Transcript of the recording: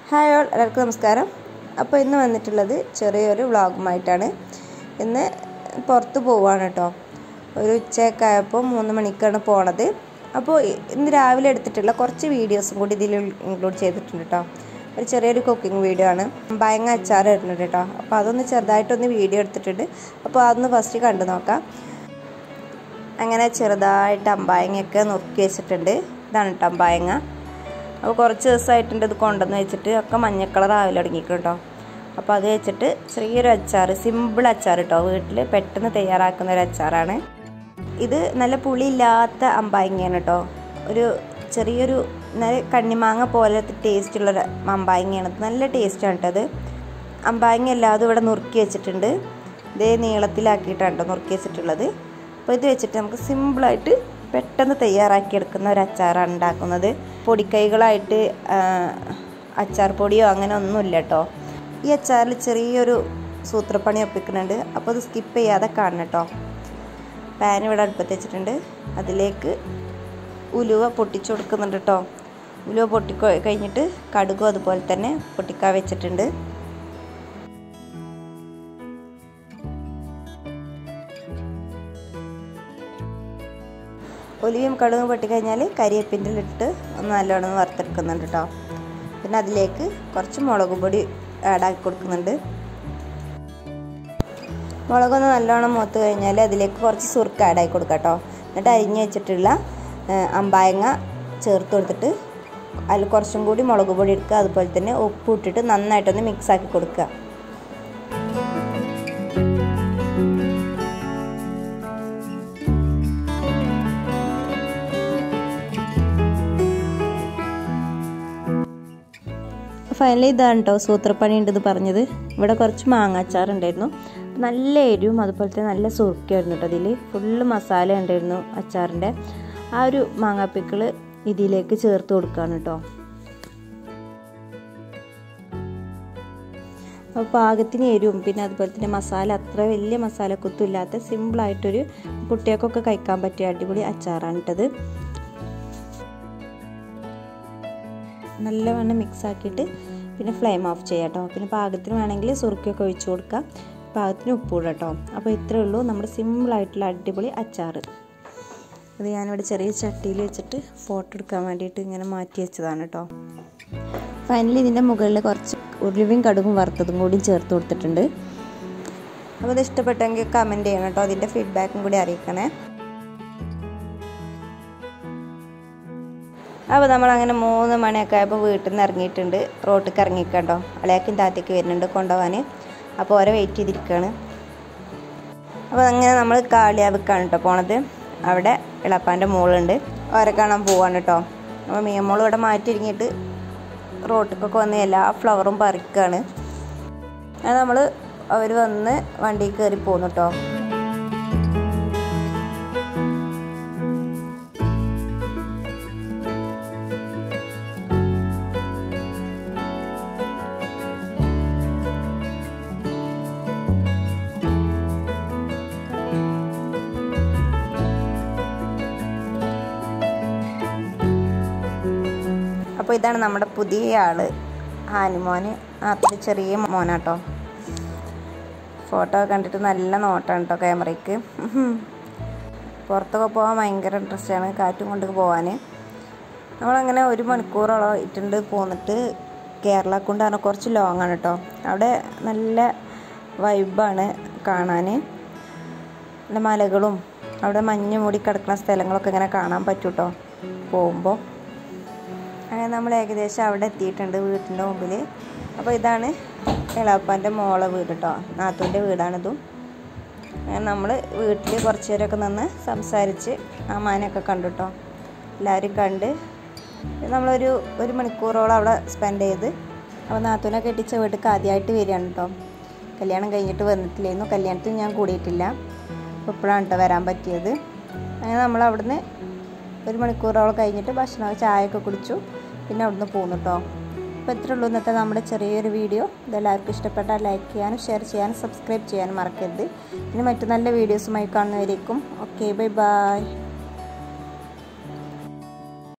hi all എല്ലാവർക്കും നമസ്കാരം അപ്പോൾ ഇന്ന് വന്നിട്ടുള്ളത് ചെറിയൊരു വ്ളോഗുമായിട്ടാണ് ഇന്ന് പുറത്ത് പോവാണ് കേട്ടോ ഒരു ഉച്ചയൊക്കെ ആയപ്പോൾ മൂന്ന് മണിക്കാണ് പോണത് അപ്പോൾ ഇന്ന് രാവിലെ എടുത്തിട്ടുള്ള കുറച്ച് വീഡിയോസും കൂടി ഇതിൽ ഇൻക്ലൂഡ് ചെയ്തിട്ടുണ്ട് കേട്ടോ ഒരു ചെറിയൊരു കുക്കിംഗ് വീഡിയോ ആണ് ഭയങ്കര അച്ചാർ ഇടുന്നുണ്ട് കേട്ടോ അപ്പോൾ അതൊന്ന് ചെറുതായിട്ടൊന്ന് വീഡിയോ എടുത്തിട്ടുണ്ട് അപ്പോൾ അതൊന്ന് ഫസ്റ്റ് കണ്ടു നോക്കാം അങ്ങനെ ചെറുതായിട്ട് അമ്പായങ്ങയൊക്കെ നുറുക്കി വെച്ചിട്ടുണ്ട് ഇതാണ് കേട്ടോ അമ്പായങ്ങ അപ്പോൾ കുറച്ച് ദിവസമായിട്ടുണ്ട് ഇത് കൊണ്ടുവന്ന് വെച്ചിട്ട് ഒക്കെ മഞ്ഞ കളർ ആവില്ല തുടങ്ങിയിട്ടോ അപ്പോൾ അത് വെച്ചിട്ട് ചെറിയൊരു അച്ചാർ സിമ്പിൾ അച്ചാർ കേട്ടോ വീട്ടിൽ പെട്ടെന്ന് തയ്യാറാക്കുന്ന ഒരു അച്ചാറാണ് ഇത് നല്ല പുളിയില്ലാത്ത അമ്പായങ്ങയാണ് കേട്ടോ ഒരു ചെറിയൊരു നല്ല കണ്ണിമാങ്ങ പോലത്തെ ടേസ്റ്റുള്ള ഒരു അമ്പായങ്ങയാണ് നല്ല ടേസ്റ്റാണ് കേട്ടോ അത് അമ്പായങ്ങ എല്ലാതും ഇവിടെ നുറുക്കി വെച്ചിട്ടുണ്ട് ഇതേ നീളത്തിലാക്കിയിട്ടാണ് കേട്ടോ നുറുക്കി വെച്ചിട്ടുള്ളത് അപ്പോൾ ഇത് വെച്ചിട്ട് നമുക്ക് സിമ്പിളായിട്ട് പെട്ടെന്ന് തയ്യാറാക്കിയെടുക്കുന്ന ഒരു അച്ചാറാണ് ഉണ്ടാക്കുന്നത് പൊടിക്കൈകളായിട്ട് അച്ചാർ പൊടിയോ അങ്ങനെ ഒന്നുമില്ല കേട്ടോ ഈ അച്ചാറിൽ ചെറിയൊരു സൂത്രപ്പണി ഒപ്പിക്കുന്നുണ്ട് അപ്പോൾ അത് സ്കിപ്പ് ചെയ്യാതെ കാണണം കേട്ടോ പാൻ ഇവിടെ അടുപ്പത്ത് വെച്ചിട്ടുണ്ട് അതിലേക്ക് ഉലുവ പൊട്ടിച്ചു കൊടുക്കുന്നുണ്ട് കേട്ടോ ഉലുവ പൊട്ടി കഴിഞ്ഞിട്ട് കടുകും അതുപോലെ തന്നെ പൊട്ടിക്കാൻ വെച്ചിട്ടുണ്ട് ഒലിയും കടുകും പൊട്ടിക്കഴിഞ്ഞാൽ കരിയേപ്പിൻ്റെ ഇട്ട് ഒന്ന് നല്ലോണം വറുത്തെടുക്കുന്നുണ്ട് കേട്ടോ പിന്നെ അതിലേക്ക് കുറച്ച് മുളക് പൊടി ആഡാക്കി കൊടുക്കുന്നുണ്ട് മുളകൊന്ന് നല്ലോണം മൂത്ത് കഴിഞ്ഞാൽ അതിലേക്ക് കുറച്ച് സുർക്ക ആഡാക്കി കൊടുക്കാം കേട്ടോ എന്നിട്ട് അരിഞ്ഞ് വെച്ചിട്ടുള്ള അമ്പായങ്ങ ചേർത്ത് കൊടുത്തിട്ട് അതിൽ കുറച്ചും കൂടി മുളക് പൊടി എടുക്കുക അതുപോലെ തന്നെ ഉപ്പ് ഇട്ടിട്ട് നന്നായിട്ടൊന്ന് മിക്സ് ആക്കി കൊടുക്കുക ഫൈനലി ഇതാണ് കേട്ടോ സൂത്രപ്പണി ഉണ്ടെന്ന് പറഞ്ഞത് ഇവിടെ കുറച്ച് മാങ്ങാച്ചാർ ഉണ്ടായിരുന്നു നല്ല എരിവും അതുപോലെ തന്നെ നല്ല സുറുക്കായിരുന്നു കേട്ടോ അതിൽ ഫുള്ള് മസാല ഉണ്ടായിരുന്നു അച്ചാറിൻ്റെ ആ ഒരു മാങ്ങാപ്പിക്കിൾ ഇതിലേക്ക് ചേർത്ത് കൊടുക്കുകയാണ് കേട്ടോ അപ്പോൾ പാകത്തിന് എരിവും പിന്നെ അതുപോലെ തന്നെ മസാല അത്ര വലിയ മസാലക്കുത്തും ഇല്ലാത്ത സിമ്പിളായിട്ടൊരു കുട്ടികൾക്കൊക്കെ കഴിക്കാൻ പറ്റിയ അടിപൊളി അച്ചാറാണ് ഇട്ടത് നല്ലവണ്ണം മിക്സ് ആക്കിയിട്ട് പിന്നെ ഫ്ലെയിം ഓഫ് ചെയ്യാം കേട്ടോ പിന്നെ പാകത്തിന് വേണമെങ്കിൽ സുറുക്കിയൊക്കെ ഒഴിച്ചു കൊടുക്കാം പാകത്തിന് ഉപ്പ് കേട്ടോ അപ്പോൾ ഇത്രയേ ഉള്ളൂ നമ്മുടെ സിമ്പിളായിട്ടുള്ള അടിപൊളി അച്ചാർ അത് ഞാനിവിടെ ചെറിയ ചട്ടിയിൽ വെച്ചിട്ട് ഫോട്ടോ എടുക്കാൻ വേണ്ടിയിട്ട് ഇങ്ങനെ മാറ്റി വെച്ചതാണ് കേട്ടോ ഫൈനലി ഇതിൻ്റെ മുകളിൽ കുറച്ച് ഉരുളിയും കടുകും വറുത്തതും കൂടി ചേർത്ത് കൊടുത്തിട്ടുണ്ട് അപ്പോൾ ഇത് ഇഷ്ടപ്പെട്ടെങ്കിൽ കമൻറ്റ് ചെയ്യണം കേട്ടോ അതിൻ്റെ ഫീഡ്ബാക്കും കൂടി അറിയിക്കണേ അപ്പോൾ നമ്മൾ അങ്ങനെ മൂന്ന് മണിയൊക്കെ ആയപ്പോൾ വീട്ടിൽ നിന്ന് ഇറങ്ങിയിട്ടുണ്ട് റോട്ടിലേക്ക് ഇറങ്ങിക്കണ്ടോ അളയാക്കും താത്തേക്ക് വരുന്നുണ്ട് കൊണ്ടുപോകാൻ അപ്പോൾ ഓരോ വെയിറ്റ് ചെയ്തിരിക്കുകയാണ് അപ്പോൾ അങ്ങനെ നമ്മൾ കാളിയാവിക്കാണ് കേട്ടോ പോണത് അവിടെ ഇളപ്പാൻ്റെ മോളുണ്ട് ഓരെ കാണാൻ പോവാണ് കേട്ടോ അപ്പോൾ മീമോൾ ഇവിടെ മാറ്റിയിരിങ്ങിയിട്ട് റോട്ടിക്കൊക്കെ വന്ന് എല്ലാ ഫ്ലവറും പറിക്കുകയാണ് അങ്ങനെ നമ്മൾ അവർ വന്ന് വണ്ടിയിൽ കയറി പോന്നു കേട്ടോ അപ്പോൾ ഇതാണ് നമ്മുടെ പുതിയ ആള് ഹാനിമോന് അത്ര ചെറിയ മോനാട്ടോ ഫോട്ടോ കണ്ടിട്ട് നല്ല നോട്ടാണ് കേട്ടോ ക്യാമറയ്ക്ക് പുറത്തൊക്കെ പോകാൻ ഭയങ്കര ഇൻട്രസ്റ്റാണ് കാറ്റും കൊണ്ട് പോകാൻ നമ്മളങ്ങനെ ഒരു മണിക്കൂറോളം ഇട്ടുണ്ട് പോന്നിട്ട് കേരള കൊണ്ടാണ് കുറച്ച് ലോങ് ആണ് കേട്ടോ അവിടെ നല്ല വൈബാണ് കാണാൻ നല്ല മലകളും അവിടെ മഞ്ഞ് മൂടി കിടക്കുന്ന സ്ഥലങ്ങളൊക്കെ ഇങ്ങനെ കാണാൻ പറ്റും കേട്ടോ പോകുമ്പോൾ അങ്ങനെ നമ്മൾ ഏകദേശം അവിടെ എത്തിയിട്ടുണ്ട് വീട്ടിൻ്റെ മുമ്പിൽ അപ്പോൾ ഇതാണ് ഇളാപ്പാൻ്റെ മോളെ വീട് കേട്ടോ നാത്തൂൻ്റെ വീടാണിതും അങ്ങനെ നമ്മൾ വീട്ടിൽ കുറച്ച് നേരമൊക്കെ നിന്ന് സംസാരിച്ച് അമ്മാനൊക്കെ കണ്ടു കേട്ടോ എല്ലാവരും കണ്ട് നമ്മളൊരു ഒരു മണിക്കൂറോളം അവിടെ സ്പെൻഡ് ചെയ്ത് അപ്പോൾ നാത്തൂനെ കെട്ടിച്ച വീട്ടിൽ ആദ്യമായിട്ട് വരികയാണ് കേട്ടോ കല്യാണം കഴിഞ്ഞിട്ട് വന്നിട്ടില്ലായിരുന്നു കല്യാണത്തിന് ഞാൻ കൂടിയിട്ടില്ല അപ്പോൾ ഇപ്പോഴാണ് കേട്ടോ വരാൻ പറ്റിയത് അങ്ങനെ നമ്മൾ അവിടുന്ന് ഒരു മണിക്കൂറോളം കഴിഞ്ഞിട്ട് ഭക്ഷണം ചായയൊക്കെ കുടിച്ചു പിന്നെ അവിടുന്ന് പോന്നു കേട്ടോ അപ്പോൾ ഇത്രേ ഉള്ളൂ ഇന്നത്തെ നമ്മുടെ ചെറിയൊരു വീഡിയോ ഇതെല്ലാവർക്കും ഇഷ്ടപ്പെട്ടാൽ ലൈക്ക് ചെയ്യാനും ഷെയർ ചെയ്യാനും സബ്സ്ക്രൈബ് ചെയ്യാനും മറക്കരുത് ഇനി മറ്റു നല്ല വീഡിയോസുമായി കാണുന്നവരേക്കും ഓക്കെ ബൈ ബൈ